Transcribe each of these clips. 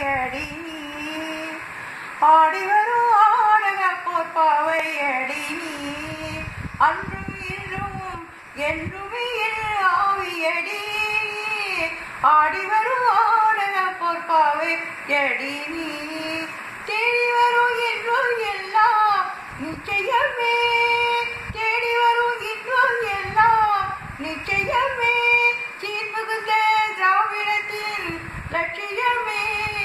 அடி நீ ஆடி வரும் ஆடக பொற்பாவை அடி நீ அன்றும் இன்றும் என்றுமே என் ஆவியடி ஆடி வரும் ஆடக பொற்பாவை அடி நீ தேடி வரும் என்றும் எல்லாம் நிச்சயமே தேடி வரும் என்றும் எல்லாம் நிச்சயமே சீர்மிகுந்த திராவிடத்தின் லட்சியமே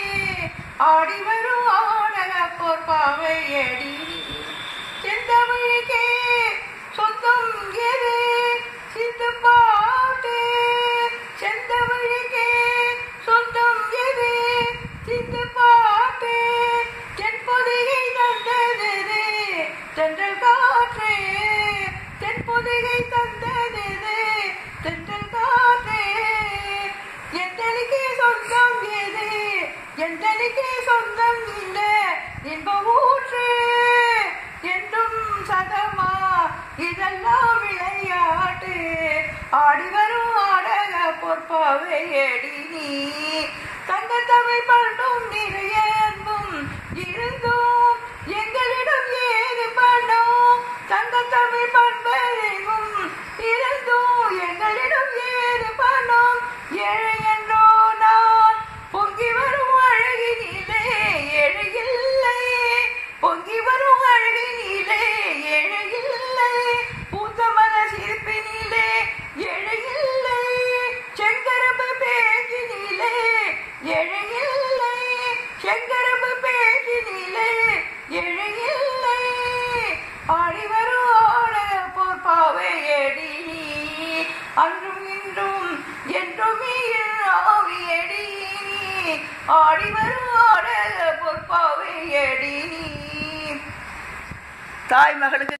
ஆடி வரும் ஆடக பொற்பாவை அடி செந்தமிழுக்கே சொந்தம் எது சிந்து பாட்டு செந்தமிழுக்கே சொந்தம் எது சிந்து பாட்டு தென்பொதிகை தந்தது தென்றல் காற்றே தென்பொதிகை தந்தது தென்றல் காற்றே எந்தனுக்கே சொந்தம் எது எந்தனுக்கே சொந்தம் இந்த இன்ப ஊற்று என்றும் சதமா இதெல்லாம் விளையாட்டு ஆடி வரும் ஆடக பொற்பாவை எடி நீ தங்க தமிழ் பண்டும் நிறைய அன்பும் இருந்தும் எங்களிடம் ஏது பண்டும் தங்க தமிழ் பண்பறிவும் இருந்தும் எங்களிடம் ஏது பண்டும் ஏழை என்றோ நான் பொங்கி வரும் அழகினிலே ஏழை இல்லை பொங்கி வரும் அழகினிலே ஏழை இல்லை பூத்த மன சிரிப்பினிலே ஏழை இல்லை செங்கரம்பு பேச்சினிலே ஏழை இல்லை செங்கரம்பு பேச்சினிலே ஏழை இல்லை ஆடி வரும் ஆட பொற்பாவை எடி நீ அன்றும் இன்றும் என்றுமே என் ஆவியடி நீ ஆடி வரும் ஆட பொற்பாவை எடி நீ தாய் மகளுக்கு